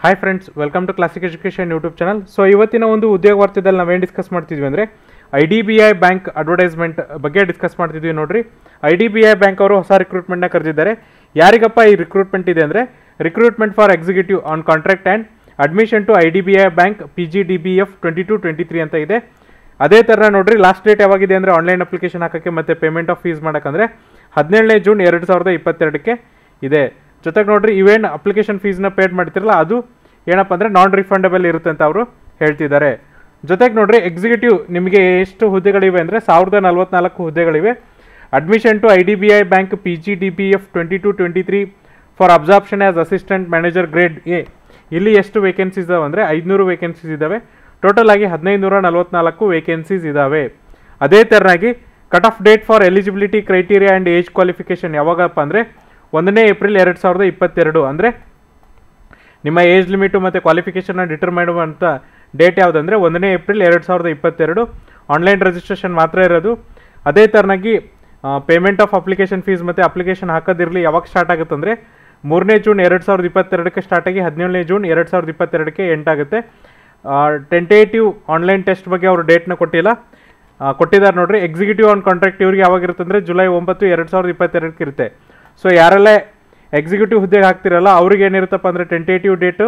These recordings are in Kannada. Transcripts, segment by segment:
hi friends welcome to classic education YouTube channel so ಇವತ್ತಿನ ಒಂದು ಉದ್ಯೋಗ ವಾರ್ತೆದಲ್ಲಿ ನಾವೇನು ಡಿಸ್ಕಸ್ ಮಾಡ್ತಿದ್ವಿ ಅಂದರೆ I D B I bank advertisement ಬಗ್ಗೆ ಡಿಸ್ಕಸ್ ಮಾಡ್ತಿದ್ವಿ ನೋಡ್ರಿ I D B I bank ಅವರು ಹೊಸ ರಿಕ್ರೂಟ್ಮೆಂಟ್ನ ಕರೆದಿದ್ದಾರೆ ಯಾರಿಗಪ್ಪ ಈ ರಿಕ್ರೂಟ್ಮೆಂಟ್ ಇದೆ ಅಂದರೆ recruitment for executive on contract and admission to I D B I bank P G D B F twenty two twenty three ಅಂತ ಇದೆ ಅದೇ ಥರ ನೋಡ್ರಿ ಲಾಸ್ಟ್ ಡೇಟ್ ಯಾವಾಗಿದೆ ಅಂದರೆ ಆನ್ಲೈನ್ ಅಪ್ಲಿಕೇಶನ್ ಹಾಕೋಕ್ಕೆ ಮತ್ತು ಪೇಮೆಂಟ್ ಆಫ್ ಫೀಸ್ ಮಾಡೋಕ್ಕಂದ್ರೆ ಹದಿನೇಳನೇ ಜೂನ್ ಎರಡು ಸಾವಿರದ ಇಪ್ಪತ್ತೆರಡಕ್ಕೆ ಇದೆ ಜೊತೆಗೆ ನೋಡ್ರಿ ಇವೇನು ಅಪ್ಲಿಕೇಶನ್ ಫೀಸ್ನ ಪೇಡ್ ಮಾಡ್ತಿರಲ್ಲ ಅದು ಏನಪ್ಪ ಅಂದರೆ ನಾನ್ ರಿಫಂಡಬಲ್ ಇರುತ್ತೆ ಅಂತ ಅವರು ಹೇಳ್ತಿದ್ದಾರೆ ಜೊತೆಗೆ ನೋಡ್ರಿ ಎಕ್ಸಿಕ್ಯೂಟಿವ್ ನಿಮಗೆ ಎಷ್ಟು ಹುದ್ದೆಗಳಿವೆ ಅಂದರೆ ಸಾವಿರದ ನಲ್ವತ್ನಾಲ್ಕು ಹುದ್ದೆಗಳಿವೆ admission to I D B I bank P G D B F twenty two twenty three for absorption as assistant manager grade A ಇಲ್ಲಿ ಎಷ್ಟು ವೇಕೆನ್ಸೀಸ್ ಇದಾವೆ ಅಂದರೆ ಐದುನೂರು ವೇಕೆನ್ಸೀಸ್ ಇದ್ದಾವೆ ಟೋಟಲ್ ಆಗಿ ಹದಿನೈದು ನೂರ ನಲ್ವತ್ನಾಲ್ಕು ವೇಕೆನ್ಸೀಸ್ ಇದ್ದಾವೆ ಅದೇ ಥರನಾಗಿ cut off date for eligibility criteria and age qualification ಯಾವಾಗಪ್ಪ ಅಂದರೆ ಒಂದನೇ ಏಪ್ರಿಲ್ ಎರಡು ಸಾವಿರದ ಇಪ್ಪತ್ತೆರಡು ಅಂದರೆ ನಿಮ್ಮ ಏಜ್ ಲಿಮಿಟು ಮತ್ತು ಕ್ವಾಲಿಫಿಕೇಷನ್ನ ಡಿಟರ್ಮೈನ್ ಮಾಡುವಂಥ ಡೇಟ್ ಯಾವುದಂದರೆ ಒಂದನೇ ಏಪ್ರಿಲ್ ಎರಡು ಸಾವಿರದ ಇಪ್ಪತ್ತೆರಡು ಆನ್ಲೈನ್ ರಿಜಿಸ್ಟ್ರೇಷನ್ ಮಾತ್ರ ಇರೋದು ಅದೇ ಥರನಾಗಿ ಪೇಮೆಂಟ್ ಆಫ್ ಅಪ್ಲಿಕೇಶನ್ ಫೀಸ್ ಮತ್ತು ಅಪ್ಲಿಕೇಶನ್ ಹಾಕೋದಿರಲಿ ಯಾವಾಗ ಸ್ಟಾರ್ಟ್ ಆಗುತ್ತೆ ಅಂದರೆ ಮೂರನೇ ಜೂನ್ ಎರಡು ಸಾವಿರದ ಇಪ್ಪತ್ತೆರಡಕ್ಕೆ ಸ್ಟಾರ್ಟ್ ಆಗಿ ಹದಿನೇಳನೇ ಜೂನ್ ಎರಡು ಸಾವಿರದ ಇಪ್ಪತ್ತೆರಡಕ್ಕೆ ಎಂಟಾಗುತ್ತೆ ಟೆಂಟೇಟಿವ್ ಆನ್ಲೈನ್ ಟೆಸ್ಟ್ ಬಗ್ಗೆ ಅವರು ಡೇಟ್ನ ಕೊಟ್ಟಿಲ್ಲ ಆ, ಕೊಟ್ಟಿದ್ದಾರೆ ನೋಡ್ರಿ ಎಕ್ಸಿಕ್ಯೂಟಿವ್ ಆನ್ ಕಾಂಟ್ರಾಕ್ಟ್ ಇವ್ರಿಗೆ ಯಾವಾಗ ಇರುತ್ತೆ ಅಂದರೆ ಜುಲೈ ಒಂಬತ್ತು ಎರಡು ಸಾವಿರದ ಇಪ್ಪತ್ತೆರಡಕ್ಕೆ ಇರುತ್ತೆ ಸೊ ಯಾರೆಲ್ಲ ಎಕ್ಸಿಕ್ಯೂಟಿವ್ ಹುದ್ದೆಗೆ ಹಾಕ್ತಿರಲ್ಲ ಅವ್ರಿಗೆ ಏನಿರುತ್ತಪ್ಪ ಅಂದರೆ ಟೆಂಟೇಟಿವ್ ಡೇಟು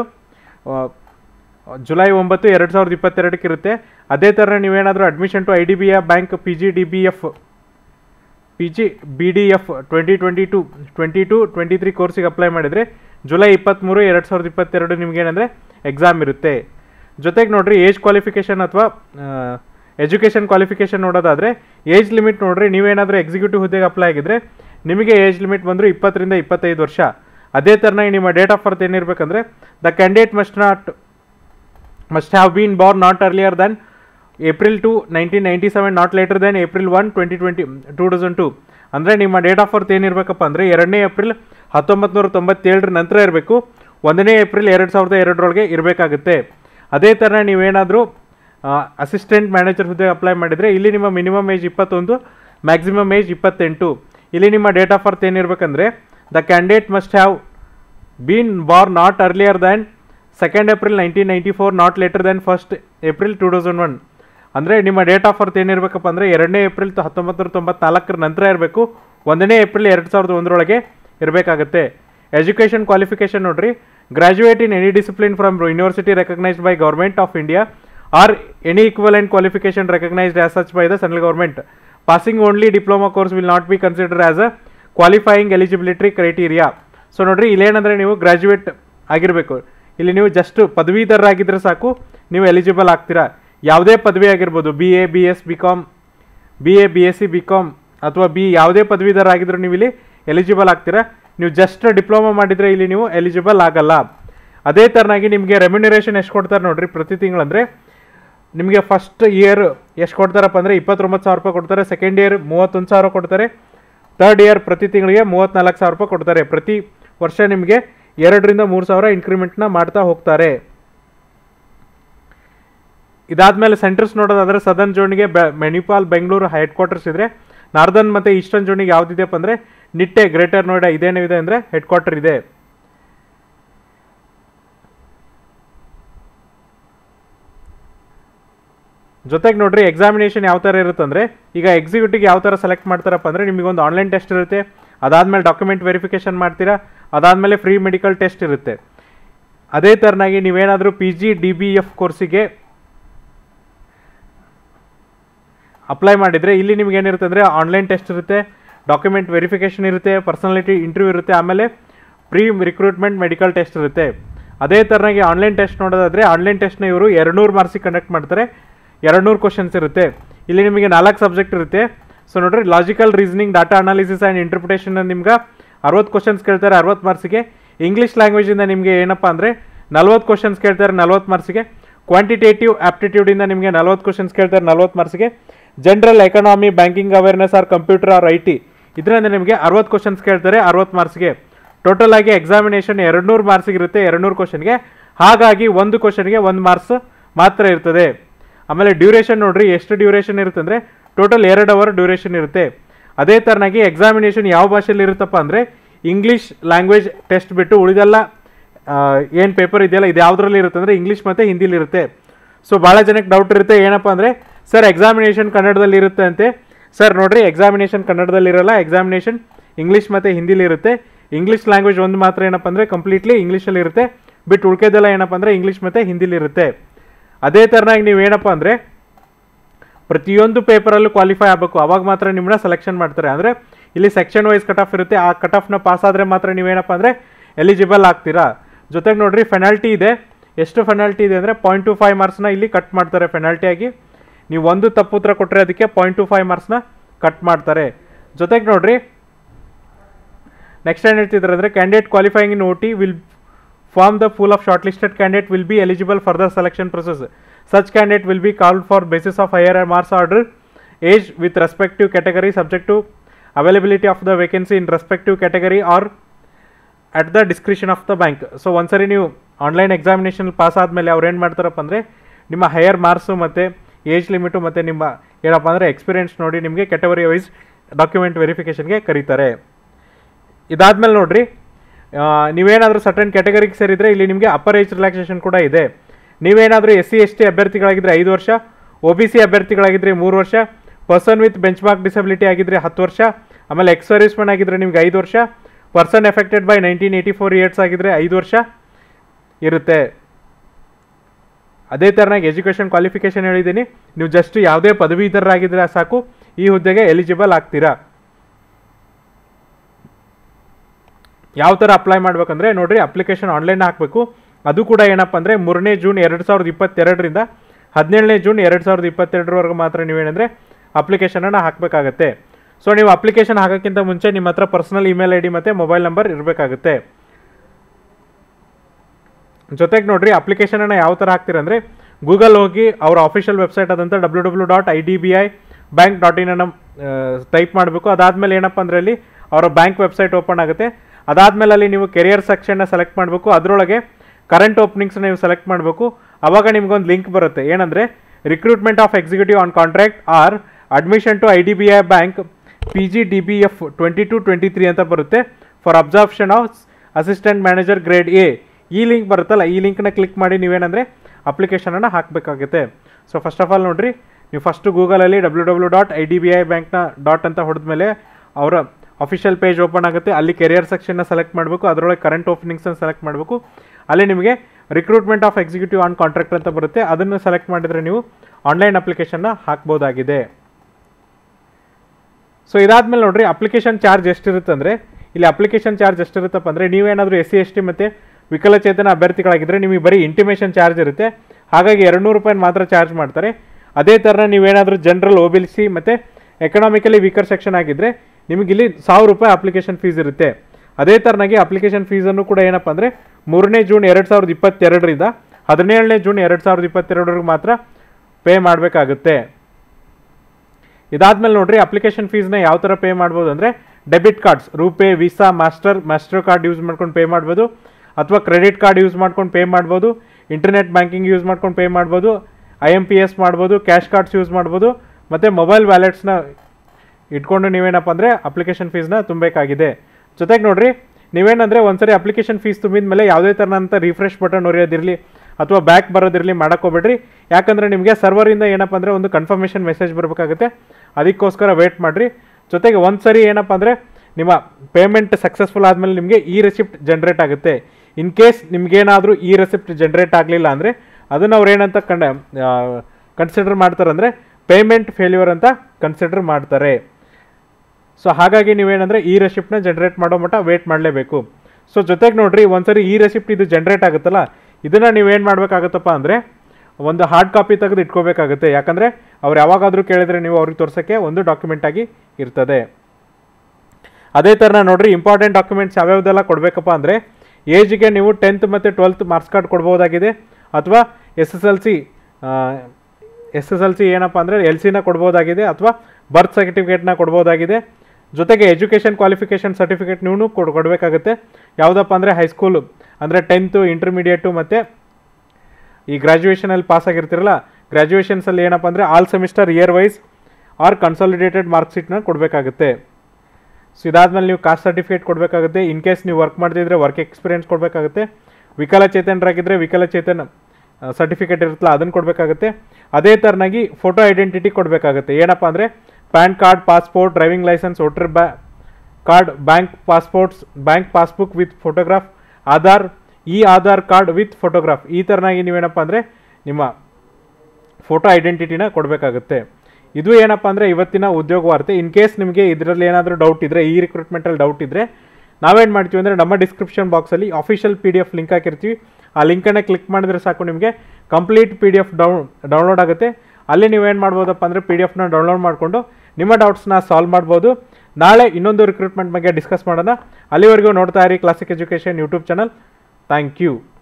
ಜುಲೈ ಒಂಬತ್ತು ಎರಡು ಸಾವಿರದ ಇಪ್ಪತ್ತೆರಡಕ್ಕೆ ಇರುತ್ತೆ ಅದೇ ಥರ ನೀವೇನಾದರೂ admission to I D B F bank P G D B F P G B D F twenty twenty two twenty two twenty three ಕೋರ್ಸಿಗೆ ಅಪ್ಲೈ ಮಾಡಿದರೆ ಜುಲೈ ಇಪ್ಪತ್ತ್ಮೂರು ಎರಡು ಸಾವಿರದ ಇಪ್ಪತ್ತೆರಡು ನಿಮಗೇನಂದರೆ ಎಕ್ಸಾಮ್ ಇರುತ್ತೆ ಜೊತೆಗೆ ನೋಡ್ರಿ ಏಜ್ ಕ್ವಾಲಿಫಿಕೇಷನ್ ಅಥವಾ ಎಜುಕೇಷನ್ ಕ್ವಾಲಿಫಿಕೇಷನ್ ನೋಡೋದಾದರೆ ಏಜ್ ಲಿಮಿಟ್ ನೋಡ್ರಿ ನೀವೇನಾದರೂ ಎಕ್ಸಿಕ್ಯೂಟಿವ್ ಹುದ್ದೆಗೆ ಅಪ್ಲೈ ಆಗಿದ್ರೆ ನಿಮಗೆ ಏಜ್ ಲಿಮಿಟ್ ಬಂದರೂ ಇಪ್ಪತ್ತರಿಂದ ಇಪ್ಪತ್ತೈದು ವರ್ಷ ಅದೇ ಥರನಾಗಿ ನಿಮ್ಮ ಡೇಟ್ ಆಫ್ ಬರ್ತ್ ಏನಿರಬೇಕಂದ್ರೆ the candidate must not must have been born not earlier than April two nineteen ninety seven not later than April one twenty twenty two thousand two ಅಂದರೆ ನಿಮ್ಮ ಡೇಟ್ ಆಫ್ ಬರ್ತ್ ಏನಿರಬೇಕಪ್ಪ ಅಂದರೆ ಎರಡನೇ ಏಪ್ರಿಲ್ ಹತ್ತೊಂಬತ್ತು ನೂರ ತೊಂಬತ್ತೇಳರ ನಂತರ ಇರಬೇಕು ಒಂದನೇ ಏಪ್ರಿಲ್ ಎರಡು ಸಾವಿರದ ಎರಡರೊಳಗೆ ಇರಬೇಕಾಗುತ್ತೆ ಅದೇ ಥರ ನೀವೇನಾದರೂ ಅಸಿಸ್ಟೆಂಟ್ ಮ್ಯಾನೇಜರ್ ಹುದ್ದೆಗೆ ಅಪ್ಲೈ ಮಾಡಿದರೆ ಇಲ್ಲಿ ನಿಮ್ಮ ಮಿನಿಮಮ್ ಏಜ್ ಇಪ್ಪತ್ತೊಂದು ಮ್ಯಾಕ್ಸಿಮಮ್ ಏಜ್ ಇಪ್ಪತ್ತೆಂಟು ಇಲ್ಲಿ ನಿಮ್ಮ ಡೇಟ್ ಆಫ್ ಬರ್ತ್ ಏನಿರಬೇಕಂದ್ರೆ the candidate must have been born not earlier than second April nineteen ninety four not later than first April two thousand one ಅಂದರೆ ನಿಮ್ಮ ಡೇಟ್ ಆಫ್ ಬರ್ತ್ ಏನಿರಬೇಕಪ್ಪ ಅಂದರೆ ಎರಡನೇ ಏಪ್ರಿಲ್ ಹತ್ತೊಂಬತ್ತು ನೂರ ತೊಂಬತ್ನಾಲ್ಕರ ನಂತರ ಇರಬೇಕು ಒಂದನೇ ಏಪ್ರಿಲ್ ಎರಡು ಸಾವಿರದ ಒಂದರೊಳಗೆ ಇರಬೇಕಾಗುತ್ತೆ ಎಜುಕೇಷನ್ ಕ್ವಾಲಿಫಿಕೇಷನ್ ನೋಡ್ರಿ graduate in any discipline from university recognised by government of India or any equivalent qualification recognised as such by the central government passing only diploma course will not be consider as a qualifying eligibility criteria so ನೋಡ್ರಿ ಇಲ್ಲೇನಂದರೆ ನೀವು ಗ್ರಾಜುಯೇಟ್ ಆಗಿರಬೇಕು ಇಲ್ಲಿ ನೀವು ಜಸ್ಟ್ ಪದವೀಧರರಾಗಿದ್ದರೆ ಸಾಕು ನೀವು ಎಲಿಜಿಬಲ್ ಆಗ್ತೀರಾ ಯಾವುದೇ ಪದವಿ ಆಗಿರ್ಬೋದು B A B S B com B A B S C B com ಅಥವಾ ಬಿ ಯಾವುದೇ ಪದವೀಧರ ಆಗಿದ್ರು ನೀವು ಇಲ್ಲಿ ಎಲಿಜಿಬಲ್ ಆಗ್ತೀರಾ ನೀವು ಜಸ್ಟ್ ಡಿಪ್ಲೊಮಾ ಮಾಡಿದರೆ ಇಲ್ಲಿ ನೀವು ಎಲಿಜಿಬಲ್ ಆಗಲ್ಲ ಅದೇ ಥರನಾಗಿ ನಿಮಗೆ ರೆಮ್ಯುನರೇಷನ್ ಎಷ್ಟು ಕೊಡ್ತಾರೆ ನೋಡ್ರಿ ಪ್ರತಿ ತಿಂಗಳಂದರೆ ನಿಮಗೆ ಫಸ್ಟ್ ಇಯರ್ ಎಷ್ಟು ಕೊಡ್ತಾರಪ್ಪ ಅಂದರೆ ಇಪ್ಪತ್ತೊಂಬತ್ತು ಸಾವಿರ ರೂಪಾಯಿ ಕೊಡ್ತಾರೆ ಸೆಕೆಂಡ್ ಇಯರ್ ಮೂವತ್ತೊಂದು ಸಾವಿರ ಕೊಡ್ತಾರೆ ತರ್ಡ್ ಇಯರ್ ಪ್ರತಿ ತಿಂಗಳಿಗೆ ಮೂವತ್ತ್ನಾಲ್ಕು ಸಾವಿರ ರೂಪಾಯಿ ಕೊಡ್ತಾರೆ ಪ್ರತಿ ವರ್ಷ ನಿಮಗೆ ಎರಡರಿಂದ ಮೂರು ಸಾವಿರ ಇನ್ಕ್ರಿಮೆಂಟ್ನ ಮಾಡ್ತಾ ಹೋಗ್ತಾರೆ ಇದಾದಮೇಲೆ ಸೆಂಟರ್ಸ್ ನೋಡೋದಾದ್ರೆ ಸದರ್ನ್ ಜೋನ್ಗೆ ಬೆ ಮೆನಿಪಾಲ್ ಬೆಂಗಳೂರು ಹೆಡ್ ಕ್ವಾರ್ಟರ್ಸ್ ಇದ್ರೆ ನಾರ್ದನ್ ಮತ್ತು ಈಸ್ಟರ್ನ್ ಜೋನಿಗೆ ಯಾವುದಿದೆಯಪ್ಪ ಅಂದರೆ ನಿಟ್ಟೆ ಗ್ರೇಟರ್ ನೋಯ್ಡಾ ಇದೇನಿದೆ ಅಂದರೆ ಹೆಡ್ ಕ್ವಾರ್ಟರ್ ಇದೆ ಜೊತೆಗೆ ನೋಡ್ರಿ ಎಕ್ಸಾಮಿನೇಷನ್ ಯಾವ ಥರ ಇರುತ್ತೆ ಅಂದರೆ ಈಗ ಎಕ್ಸಿಕ್ಯೂಟಿವ್ ಯಾವ ಥರ ಸೆಲೆಕ್ಟ್ ಮಾಡ್ತಾರಪ್ಪ ಅಂದರೆ ನಿಮಗೊಂದು ಆನ್ಲೈನ್ ಟೆಸ್ಟ್ ಇರುತ್ತೆ ಅದಾದಮೇಲೆ ಡಾಕ್ಯುಮೆಂಟ್ ವೆರಿಫಿಕೇಷನ್ ಮಾಡ್ತೀರಾ ಅದಾದಮೇಲೆ ಫ್ರೀ ಮೆಡಿಕಲ್ ಟೆಸ್ಟ್ ಇರುತ್ತೆ ಅದೇ ಥರನಾಗಿ ನೀವೇನಾದರೂ P G D B F ಕೋರ್ಸಿಗೆ ಅಪ್ಲೈ ಮಾಡಿದರೆ ಇಲ್ಲಿ ನಿಮ್ಗೆ ಏನಿರುತ್ತೆ ಅಂದರೆ ಆನ್ಲೈನ್ ಟೆಸ್ಟ್ ಇರುತ್ತೆ ಡಾಕ್ಯುಮೆಂಟ್ ವೆರಿಫಿಕೇಷನ್ ಇರುತ್ತೆ ಪರ್ಸನಾಲಿಟಿ ಇಂಟರ್ವ್ಯೂ ಇರುತ್ತೆ ಆಮೇಲೆ ಪ್ರೀ ರಿಕ್ರೂಟ್ಮೆಂಟ್ ಮೆಡಿಕಲ್ ಟೆಸ್ಟ್ ಇರುತ್ತೆ ಅದೇ ಥರನಾಗಿ ಆನ್ಲೈನ್ ಟೆಸ್ಟ್ ನೋಡೋದಾದರೆ ಆನ್ಲೈನ್ ಟೆಸ್ಟ್ನ ಇವರು ಎರಡುನೂರು ಮಾರ್ಕ್ಸಿಗೆ ಕಂಡಕ್ಟ್ ಮಾಡ್ತಾರೆ ಎರಡುನೂರು ಕ್ವಶನ್ಸ್ ಇರುತ್ತೆ ಇಲ್ಲಿ ನಿಮಗೆ ನಾಲ್ಕು ಸಬ್ಜೆಕ್ಟ್ ಇರುತ್ತೆ ಸೊ ನೋಡ್ರಿ logical reasoning data analysis and interpretation ನಿಮ್ಗೆ ಅರವತ್ತು ಕ್ವಶನ್ಸ್ ಕೇಳ್ತಾರೆ ಅರವತ್ತು ಮಾರ್ಕ್ಸಿಗೆ ಇಂಗ್ಲೀಷ್ ಲ್ಯಾಂಗ್ವೇಜಿಂದ ನಿಮಗೆ ಏನಪ್ಪ ಅಂದರೆ ನಲ್ವತ್ತು ಕ್ವಶನ್ಸ್ ಕೇಳ್ತಾರೆ ನಲ್ವತ್ತು ಮಾರ್ಕ್ಸಿಗೆ ಕ್ವಾಂಟಿಟೇಟಿವ್ ಆಪ್ಟಿಟ್ಯೂಡಿಂದ ನಿಮಗೆ ನಲ್ವತ್ತು ಕ್ವಶನ್ಸ್ ಕೇಳ್ತಾರೆ ನಲ್ವತ್ತು ಮಾರ್ಕ್ಸಿಗೆ general economy banking awareness or computer or I T ಇದರಿಂದ ನಿಮಗೆ ಅರವತ್ತು ಕ್ವಶನ್ಸ್ ಕೇಳ್ತಾರೆ ಅರವತ್ತು ಮಾರ್ಕ್ಸ್ಗೆ ಟೋಟಲ್ ಆಗಿ ಎಕ್ಸಾಮಿನೇಷನ್ ಎರಡುನೂರು ಮಾರ್ಕ್ಸಿಗೆ ಇರುತ್ತೆ ಎರಡುನೂರು ಕ್ವಶನ್ಗೆ ಹಾಗಾಗಿ ಒಂದು ಕ್ವಶನ್ಗೆ ಒಂದು ಮಾರ್ಕ್ಸ್ ಮಾತ್ರ ಇರ್ತದೆ ಆಮೇಲೆ ಡ್ಯೂರೇಷನ್ ನೋಡ್ರಿ ಎಷ್ಟು ಡ್ಯೂರೇಷನ್ ಇರುತ್ತೆ ಅಂದರೆ ಟೋಟಲ್ ಎರಡು ಅವರ್ ಡ್ಯೂರೇಷನ್ ಇರುತ್ತೆ ಅದೇ ಥರನಾಗಿ ಎಕ್ಸಾಮಿನೇಷನ್ ಯಾವ ಭಾಷೆಯಲ್ಲಿ ಇರುತ್ತಪ್ಪ ಅಂದರೆ ಇಂಗ್ಲೀಷ್ ಲ್ಯಾಂಗ್ವೇಜ್ ಟೆಸ್ಟ್ ಬಿಟ್ಟು ಉಳಿದೆಲ್ಲ ಏನು ಪೇಪರ್ ಇದೆಯಲ್ಲ ಇದು ಯಾವುದ್ರಲ್ಲಿ ಇರುತ್ತೆ ಅಂದರೆ ಇಂಗ್ಲೀಷ್ ಮತ್ತು ಹಿಂದಿಲಿ ಇರುತ್ತೆ ಸೊ ಭಾಳ ಜನಕ್ಕೆ ಡೌಟ್ ಇರುತ್ತೆ ಏನಪ್ಪ ಅಂದರೆ ಸರ್ ಎಕ್ಸಾಮಿನೇಷನ್ ಕನ್ನಡದಲ್ಲಿ ಇರುತ್ತೆ ಅಂತೆ ಸರ್ ನೋಡ್ರಿ ಎಕ್ಸಾಮಿನೇಷನ್ ಕನ್ನಡದಲ್ಲಿ ಇರಲ್ಲ ಎಕ್ಸಾಮಿನೇಷನ್ ಇಂಗ್ಲೀಷ್ ಮತ್ತು ಹಿಂದಿಲಿ ಇರುತ್ತೆ ಇಂಗ್ಲೀಷ್ ಲ್ಯಾಂಗ್ವೇಜ್ ಒಂದು ಮಾತ್ರ ಏನಪ್ಪ ಅಂದರೆ ಕಂಪ್ಲೀಟ್ಲಿ ಇಂಗ್ಲೀಷಲ್ಲಿ ಇರುತ್ತೆ ಬಿಟ್ಟು ಉಳ್ಕೆದೆಲ್ಲ ಏನಪ್ಪ ಅಂದರೆ ಇಂಗ್ಲೀಷ್ ಮತ್ತು ಹಿಂದಿಲಿ ಇರುತ್ತೆ ಅದೇ ಥರನಾಗಿ ನೀವು ಏನಪ್ಪ ಅಂದರೆ ಪ್ರತಿಯೊಂದು ಪೇಪರಲ್ಲೂ ಕ್ವಾಲಿಫೈ ಆಗಬೇಕು ಅವಾಗ ಮಾತ್ರ ನಿಮ್ಮನ್ನ ಸೆಲೆಕ್ಷನ್ ಮಾಡ್ತಾರೆ ಅಂದರೆ ಇಲ್ಲಿ ಸೆಕ್ಷನ್ ವೈಸ್ ಕಟ್ ಆಫ್ ಇರುತ್ತೆ ಆ ಕಟ್ ಆಫ್ನ ಪಾಸ್ ಆದರೆ ಮಾತ್ರ ನೀವೇನಪ್ಪ ಅಂದರೆ ಎಲಿಜಿಬಲ್ ಆಗ್ತೀರಾ ಜೊತೆಗೆ ನೋಡ್ರಿ ಫೆನಾಲ್ಟಿ ಇದೆ ಎಷ್ಟು ಫೆನಾಲ್ಟಿ ಇದೆ ಅಂದರೆ ಪಾಯಿಂಟ್ ಟು ಫೈವ್ ಮಾರ್ಕ್ಸ್ನ ಇಲ್ಲಿ ಕಟ್ ಮಾಡ್ತಾರೆ ಫೆನಾಲ್ಟಿಯಾಗಿ ನೀವು ಒಂದು ತಪ್ಪು ಉತ್ತರ ಕೊಟ್ಟರೆ ಅದಕ್ಕೆ ಪಾಯಿಂಟ್ ಟು ಫೈವ್ ಮಾರ್ಕ್ಸ್ನ ಕಟ್ ಮಾಡ್ತಾರೆ ಜೊತೆಗೆ ನೋಡ್ರಿ ನೆಕ್ಸ್ಟ್ ಏನು ಹೇಳ್ತಿದ್ದಾರೆ ಅಂದರೆ candidate qualifying in O T will form the pool of short listed candidate will be eligible for the selection process such candidate will be called for basis of higher marks order age with respective category subject to availability of the vacancy in respective category or at the description of the bank so ಒಂದ್ಸರಿ ನೀವು ಆನ್ಲೈನ್ ಎಕ್ಸಾಮಿನೇಷನ್ ಪಾಸ್ ಆದಮೇಲೆ ಅವ್ರು ಏನು ಮಾಡ್ತಾರಪ್ಪ ಅಂದರೆ ನಿಮ್ಮ ಹೈಯರ್ ಮಾರ್ಕ್ಸು ಮತ್ತು ಏಜ್ ಲಿಮಿಟು ಮತ್ತು ನಿಮ್ಮ ಏನಪ್ಪ ಅಂದರೆ ಎಕ್ಸ್ಪೀರಿಯೆನ್ಸ್ ನೋಡಿ ನಿಮಗೆ ಕ್ಯಾಟಗರಿ ವೈಸ್ ಡಾಕ್ಯುಮೆಂಟ್ ವೆರಿಫಿಕೇಷನ್ಗೆ ಕರೀತಾರೆ ಇದಾದ್ಮೇಲೆ ನೋಡ್ರಿ ಆ, ನೀವೇನಾದರೂ ಸರ್ಟನ್ ಕ್ಯಾಟಗರಿಗೆ ಸೇರಿದರೆ ಇಲ್ಲಿ ನಿಮಗೆ ಅಪ್ಪರ್ ಏಜ್ ರಿಲ್ಯಾಕ್ಸೇಷನ್ ಕೂಡ ಇದೆ ನೀವೇನಾದರೂ ಎಸ್ ಸಿ ಎಸ್ ಟಿ ಅಭ್ಯರ್ಥಿಗಳಾಗಿದ್ದರೆ ಐದು ವರ್ಷ ಒ ಬಿ ಸಿ ಅಭ್ಯರ್ಥಿಗಳಾಗಿದ್ದರೆ ಮೂರು ವರ್ಷ person with benchmark disability ಆಗಿದ್ದರೆ ಹತ್ತು ವರ್ಷ ಆಮೇಲೆ ಎಕ್ಸ್ ಸರ್ವಿಸ್ಮನ್ ಆಗಿದ್ದರೆ ನಿಮ್ಗೆ ಐದು ವರ್ಷ person affected by nineteen eighty four years ಆಗಿದ್ದರೆ ಐದು ವರ್ಷ ಇರುತ್ತೆ ಅದೇ ಥರನಾಗಿ ಎಜುಕೇಷನ್ ಕ್ವಾಲಿಫಿಕೇಷನ್ ಹೇಳಿದ್ದೀನಿ ನೀವು ಜಸ್ಟ್ ಯಾವುದೇ ಪದವೀಧರರಾಗಿದ್ದರೆ ಸಾಕು ಈ ಹುದ್ದೆಗೆ ಎಲಿಜಿಬಲ್ ಆಗ್ತೀರಾ ಯಾವ ಥರ ಅಪ್ಲೈ ಮಾಡ್ಬೇಕಂದ್ರೆ ನೋಡ್ರಿ ಅಪ್ಲಿಕೇಶನ್ ಆನ್ಲೈನ್ ಹಾಕಬೇಕು ಅದು ಕೂಡ ಏನಪ್ಪ ಅಂದರೆ ಮೂರನೇ ಜೂನ್ ಎರಡು ಸಾವಿರದ ಇಪ್ಪತ್ತೆರಡರಿಂದ ಹದಿನೇಳನೇ ಜೂನ್ ಎರಡು ಸಾವಿರದ ಇಪ್ಪತ್ತೆರಡರವರೆಗೂ ಮಾತ್ರ ನೀವೇನಂದರೆ ಅಪ್ಲಿಕೇಶನನ್ನು ಹಾಕಬೇಕಾಗತ್ತೆ ಸೊ ನೀವು ಅಪ್ಲಿಕೇಶನ್ ಹಾಕೋಕ್ಕಿಂತ ಮುಂಚೆ ನಿಮ್ಮ ಹತ್ರ ಪರ್ಸನಲ್ ಇಮೇಲ್ ಐ ಡಿ ಮತ್ತು ಮೊಬೈಲ್ ನಂಬರ್ ಇರಬೇಕಾಗುತ್ತೆ ಜೊತೆಗೆ ನೋಡ್ರಿ ಅಪ್ಲಿಕೇಶನನ್ನು ಯಾವ ಥರ ಹಾಕ್ತೀರ ಅಂದರೆ ಗೂಗಲ್ ಹೋಗಿ ಅವರ ಅಫಿಷಿಯಲ್ ವೆಬ್ಸೈಟ್ ಆದಂಥ W W dot I D B I bank dot in ಅನ್ನು ಟೈಪ್ ಮಾಡಬೇಕು ಅದಾದಮೇಲೆ ಏನಪ್ಪ ಅಂದರೆ ಅಲ್ಲಿ ಅವರ ಬ್ಯಾಂಕ್ ವೆಬ್ಸೈಟ್ ಓಪನ್ ಆಗುತ್ತೆ ಅದಾದಮೇಲೆ ಅಲ್ಲಿ ನೀವು ಕೆರಿಯರ್ ಸೆಕ್ಷನ್ನ ಸೆಲೆಕ್ಟ್ ಮಾಡಬೇಕು ಅದರೊಳಗೆ ಕರೆಂಟ್ ಓಪನಿಂಗ್ಸ್ ನೀವು ಸೆಲೆಕ್ಟ್ ಮಾಡಬೇಕು ಅವಾಗ ನಿಮ್ಗೊಂದು ಲಿಂಕ್ ಬರುತ್ತೆ ಏನಂದರೆ recruitment of executive on contract or admission to I D B I bank P G D B F twenty two twenty three ಅಂತ ಬರುತ್ತೆ for absorption of assistant manager grade A ಈ ಲಿಂಕ್ ಬರುತ್ತಲ್ಲ ಈ ಲಿಂಕ್ನ ಕ್ಲಿಕ್ ಮಾಡಿ ನೀವೇನಂದರೆ ಅಪ್ಲಿಕೇಶನನ್ನು ಹಾಕಬೇಕಾಗುತ್ತೆ ಸೊ ಫಸ್ಟ್ ಆಫ್ ಆಲ್ ನೋಡ್ರಿ ನೀವು ಫಸ್ಟು ಗೂಗಲಲ್ಲಿ W W dot I D B I ಬ್ಯಾಂಕ್ನ ಡಾಟ್ ಅಂತ ಹೊಡೆದ್ಮೇಲೆ ಅವರ ಅಫಿಷಿಯಲ್ ಪೇಜ್ ಓಪನ್ ಆಗುತ್ತೆ ಅಲ್ಲಿ ಕೆರಿಯರ್ ಸೆಕ್ಷನ್ನ ಸೆಲೆಕ್ಟ್ ಮಾಡಬೇಕು ಅದರೊಳಗೆ ಕರೆಂಟ್ ಓಪನಿಂಗ್ಸನ್ನು ಸೆಲೆಕ್ಟ್ ಮಾಡಬೇಕು ಅಲ್ಲಿ ನಿಮಗೆ recruitment of executive on contract ಅಂತ ಬರುತ್ತೆ ಅದನ್ನು ಸೆಲೆಕ್ಟ್ ಮಾಡಿದರೆ ನೀವು ಆನ್ಲೈನ್ ಅಪ್ಲಿಕೇಶನ್ನ ಹಾಕ್ಬೋದಾಗಿದೆ ಸೊ ಇದಾದ್ಮೇಲೆ ನೋಡ್ರಿ ಅಪ್ಲಿಕೇಶನ್ ಚಾರ್ಜ್ ಎಷ್ಟಿರುತ್ತೆ ಅಂದರೆ ಇಲ್ಲಿ ಅಪ್ಲಿಕೇಶನ್ ಚಾರ್ಜ್ ಎಷ್ಟಿರುತ್ತಪ್ಪ ಅಂದರೆ ನೀವೇನಾದರೂ ಎಸ್ ಸಿ ಎಸ್ ಟಿ ಮತ್ತು ವಿಕಲಚೇತನ ಅಭ್ಯರ್ಥಿಗಳಾಗಿದ್ದರೆ ನಿಮಗೆ ಬರೀ ಇಂಟಿಮೇಷನ್ ಚಾರ್ಜ್ ಇರುತ್ತೆ ಹಾಗಾಗಿ ಎರಡು ನೂರು ರೂಪಾಯಿ ಮಾತ್ರ ಚಾರ್ಜ್ ಮಾಡ್ತಾರೆ ಅದೇ ಥರ ನೀವೇನಾದರೂ ಜನರಲ್ ಒ ಬಿ ಸಿ ಮತ್ತು ಎಕನಾಮಿಕಲಿ ವೀಕರ್ ಸೆಕ್ಷನ್ ಆಗಿದ್ದರೆ ನಿಮಗೆ ಇಲ್ಲಿ ಸಾವಿರ ರೂಪಾಯಿ ಅಪ್ಲಿಕೇಶನ್ ಫೀಸ್ ಇರುತ್ತೆ ಅದೇ ಥರನಾಗಿ ಅಪ್ಲಿಕೇಶನ್ ಫೀಸನ್ನು ಕೂಡ ಏನಪ್ಪ ಅಂದರೆ ಮೂರನೇ ಜೂನ್ ಎರಡು ಸಾವಿರದ ಇಪ್ಪತ್ತೆರಡರಿಂದ ಹದಿನೇಳನೇ ಜೂನ್ ಎರಡು ಸಾವಿರದ ಇಪ್ಪತ್ತೆರಡರಿಗೆ ಮಾತ್ರ ಪೇ ಮಾಡಬೇಕಾಗುತ್ತೆ ಇದಾದ್ಮೇಲೆ ನೋಡ್ರಿ ಅಪ್ಲಿಕೇಶನ್ ಫೀಸ್ನ ಯಾವ ಥರ ಪೇ ಮಾಡ್ಬೋದು ಅಂದರೆ debit cards RuPay Visa master master card use ಮಾಡ್ಕೊಂಡು ಪೇ ಮಾಡ್ಬೋದು ಅಥವಾ ಕ್ರೆಡಿಟ್ ಕಾರ್ಡ್ ಯೂಸ್ ಮಾಡ್ಕೊಂಡು ಪೇ ಮಾಡ್ಬೋದು ಇಂಟರ್ನೆಟ್ ಬ್ಯಾಂಕಿಂಗ್ ಯೂಸ್ ಮಾಡ್ಕೊಂಡು ಪೇ ಮಾಡ್ಬೋದು ಐ ಎಮ್ ಪಿ ಎಸ್ ಮಾಡ್ಬೋದು ಕ್ಯಾಶ್ ಕಾರ್ಡ್ಸ್ ಯೂಸ್ ಮಾಡ್ಬೋದು ಮತ್ತು ಮೊಬೈಲ್ ವ್ಯಾಲೆಟ್ಸ್ನ ಇಟ್ಕೊಂಡು ನೀವೇನಪ್ಪ ಅಂದರೆ ಅಪ್ಲಿಕೇಶನ್ ಫೀಸ್ನ ತುಂಬಬೇಕಾಗಿದೆ ಜೊತೆಗೆ ನೋಡ್ರಿ ನೀವೇನಂದರೆ ಒಂದ್ಸರಿ ಅಪ್ಲಿಕೇಶನ್ ಫೀಸ್ ತುಂಬಿದ ಮೇಲೆ ಯಾವುದೇ ಥರನಂತ ರಿಫ್ರೆಶ್ ಬಟನ್ ಹೊರೆಯೋದಿರಲಿ ಅಥವಾ ಬ್ಯಾಕ್ ಬರೋದಿರಲಿ ಹೋಗ್ಬೇಡ್ರಿ ಯಾಕಂದರೆ ನಿಮಗೆ ಸರ್ವರಿಂದ ಏನಪ್ಪ ಅಂದರೆ ಒಂದು ಕನ್ಫರ್ಮೇಷನ್ ಮೆಸೇಜ್ ಬರಬೇಕಾಗುತ್ತೆ ಅದಕ್ಕೋಸ್ಕರ ವೇಟ್ ಮಾಡಿರಿ ಜೊತೆಗೆ ಒಂದು ಸರಿ ಏನಪ್ಪ ಅಂದರೆ ನಿಮ್ಮ ಪೇಮೆಂಟ್ ಸಕ್ಸಸ್ಫುಲ್ ಆದಮೇಲೆ ನಿಮಗೆ ಈ ರೆಸಿಪ್ಟ್ ಜನ್ರೇಟ್ ಆಗುತ್ತೆ ಇನ್ ಕೇಸ್ ನಿಮ್ಗೇನಾದರೂ ಈ ರೆಸಿಪ್ಟ್ ಜನ್ರೇಟ್ ಆಗಲಿಲ್ಲ ಅಂದರೆ ಅದನ್ನು ಅವ್ರು ಏನಂತ ಕಂಡ ಕನ್ಸಿಡರ್ ಮಾಡ್ತಾರೆ ಅಂದರೆ ಪೇಮೆಂಟ್ ಫೇಲ್ಯೂರ್ ಅಂತ ಕನ್ಸಿಡರ್ ಮಾಡ್ತಾರೆ ಸೊ ಹಾಗಾಗಿ ನೀವೇನಂದರೆ ಈ ರೆಸಿಪ್ಟ್ನ ಜನ್ರೇಟ್ ಮಾಡೋ ಮಟ್ಟ ವೇಟ್ ಮಾಡಲೇಬೇಕು ಸೊ ಜೊತೆಗೆ ನೋಡ್ರಿ ಒಂದ್ಸರಿ ಈ ರೆಸಿಪ್ಟ್ ಇದು ಜನ್ರೇಟ್ ಆಗುತ್ತಲ್ಲ ಇದನ್ನು ನೀವೇನು ಮಾಡಬೇಕಾಗುತ್ತಪ್ಪ ಅಂದರೆ ಒಂದು ಹಾರ್ಡ್ ಕಾಪಿ ತೆಗೆದು ಇಟ್ಕೋಬೇಕಾಗುತ್ತೆ ಯಾಕಂದರೆ ಅವ್ರು ಯಾವಾಗಾದರೂ ಕೇಳಿದರೆ ನೀವು ಅವ್ರಿಗೆ ತೋರ್ಸೋಕ್ಕೆ ಒಂದು ಡಾಕ್ಯುಮೆಂಟ್ ಆಗಿ ಇರ್ತದೆ ಅದೇ ಥರ ನೋಡ್ರಿ ಇಂಪಾರ್ಟೆಂಟ್ ಡಾಕ್ಯುಮೆಂಟ್ಸ್ ಯಾವ್ಯಾವ್ದೆಲ್ಲ ಕೊಡಬೇಕಪ್ಪ ಅಂದರೆ ಏಜ್ಗೆ ನೀವು ಟೆಂತ್ ಮತ್ತು ಟ್ವೆಲ್ತ್ ಮಾರ್ಕ್ಸ್ ಕಾರ್ಡ್ ಕೊಡ್ಬೋದಾಗಿದೆ ಅಥವಾ S S L C S S L C ಏನಪ್ಪ ಅಂದರೆ ಎಲ್ ಸಿನ ಕೊಡ್ಬೋದಾಗಿದೆ ಅಥವಾ ಬರ್ತ್ ಸರ್ಟಿಫಿಕೇಟ್ನ ಕೊಡ್ಬೋದಾಗಿದೆ ಜೊತೆಗೆ ಎಜುಕೇಷನ್ ಕ್ವಾಲಿಫಿಕೇಷನ್ ಸರ್ಟಿಫಿಕೇಟ್ ನೀವು ಕೊಡ್ ಕೊಡಬೇಕಾಗುತ್ತೆ ಯಾವುದಪ್ಪ ಅಂದರೆ ಹೈಸ್ಕೂಲು ಅಂದರೆ ಟೆಂತು ಇಂಟರ್ಮೀಡಿಯೇಟು ಮತ್ತು ಈ ಗ್ರ್ಯಾಜುಯೇಷನಲ್ಲಿ ಪಾಸ್ ಆಗಿರ್ತಿರಲ್ಲ ಗ್ರ್ಯಾಜುಯೇಷನ್ಸಲ್ಲಿ ಏನಪ್ಪ ಅಂದರೆ all semester year wise or consolidated mark ಶೀಟ್ನ ಕೊಡಬೇಕಾಗುತ್ತೆ ಸೊ ಇದಾದ್ಮೇಲೆ ನೀವು ಕಾಸ್ಟ್ ಸರ್ಟಿಫಿಕೇಟ್ ಕೊಡಬೇಕಾಗುತ್ತೆ ಇನ್ ಕೇಸ್ ನೀವು ವರ್ಕ್ ಮಾಡ್ತಿದ್ರೆ ವರ್ಕ್ ಎಕ್ಸ್ಪೀರಿಯನ್ಸ್ ಕೊಡಬೇಕಾಗುತ್ತೆ ವಿಕಲಚೇತನರಾಗಿದ್ದರೆ ವಿಕಲಚೇತನ ಸರ್ಟಿಫಿಕೇಟ್ ಇರುತ್ತಲ್ಲ ಅದನ್ನು ಕೊಡಬೇಕಾಗುತ್ತೆ ಅದೇ ಥರನಾಗಿ ಫೋಟೋ ಐಡೆಂಟಿಟಿ ಕೊಡಬೇಕಾಗುತ್ತೆ ಏನಪ್ಪ ಅಂದರೆ PAN card passport driving licence voter ಬ್ಯಾ card bank passports bank passbook with photograph Aadhaar ಈ ಆಧಾರ್ ಕಾರ್ಡ್ ವಿತ್ ಫೋಟೋಗ್ರಾಫ್ ಈ ಥರನಾಗಿ ನೀವೇನಪ್ಪ ಅಂದರೆ ನಿಮ್ಮ ಫೋಟೋ ಐಡೆಂಟಿಟಿನ ಕೊಡಬೇಕಾಗುತ್ತೆ ಇದು ಏನಪ್ಪ ಅಂದರೆ ಇವತ್ತಿನ ಉದ್ಯೋಗ ವಾರ್ತೆ ಇನ್ ಕೇಸ್ ನಿಮಗೆ ಇದರಲ್ಲಿ ಏನಾದರೂ ಡೌಟ್ ಇದ್ದರೆ ಈ ರಿಕ್ರೂಟ್ಮೆಂಟಲ್ಲಿ ಡೌಟ್ ಇದ್ದರೆ ನಾವೇನು ಮಾಡ್ತೀವಿ ಅಂದರೆ ನಮ್ಮ ಡಿಸ್ಕ್ರಿಪ್ಷನ್ ಬಾಕ್ಸಲ್ಲಿ official P D F link ಹಾಕಿರ್ತೀವಿ ಆ ಲಿಂಕನ್ನು ಕ್ಲಿಕ್ ಮಾಡಿದ್ರೆ ಸಾಕು ನಿಮಗೆ complete P D F down download ಆಗುತ್ತೆ ಅಲ್ಲಿ ನೀವೇನು ಮಾಡ್ಬೋದಪ್ಪ ಅಂದರೆ ಪಿ ಡಿ ಎಫ್ನ ಡೌನ್ಲೋಡ್ ಮಾಡಿಕೊಂಡು ನಿಮ್ಮ ಡೌಟ್ಸ್ನ ಸಾಲ್ವ್ ಮಾಡ್ಬೋದು ನಾಳೆ ಇನ್ನೊಂದು ರಿಕ್ರೂಟ್ಮೆಂಟ್ ಬಗ್ಗೆ ಡಿಸ್ಕಸ್ ಮಾಡೋಣ ಅಲ್ಲಿವರೆಗೂ ನೋಡ್ತಾ ಇರಿ classic education YouTube channel thank you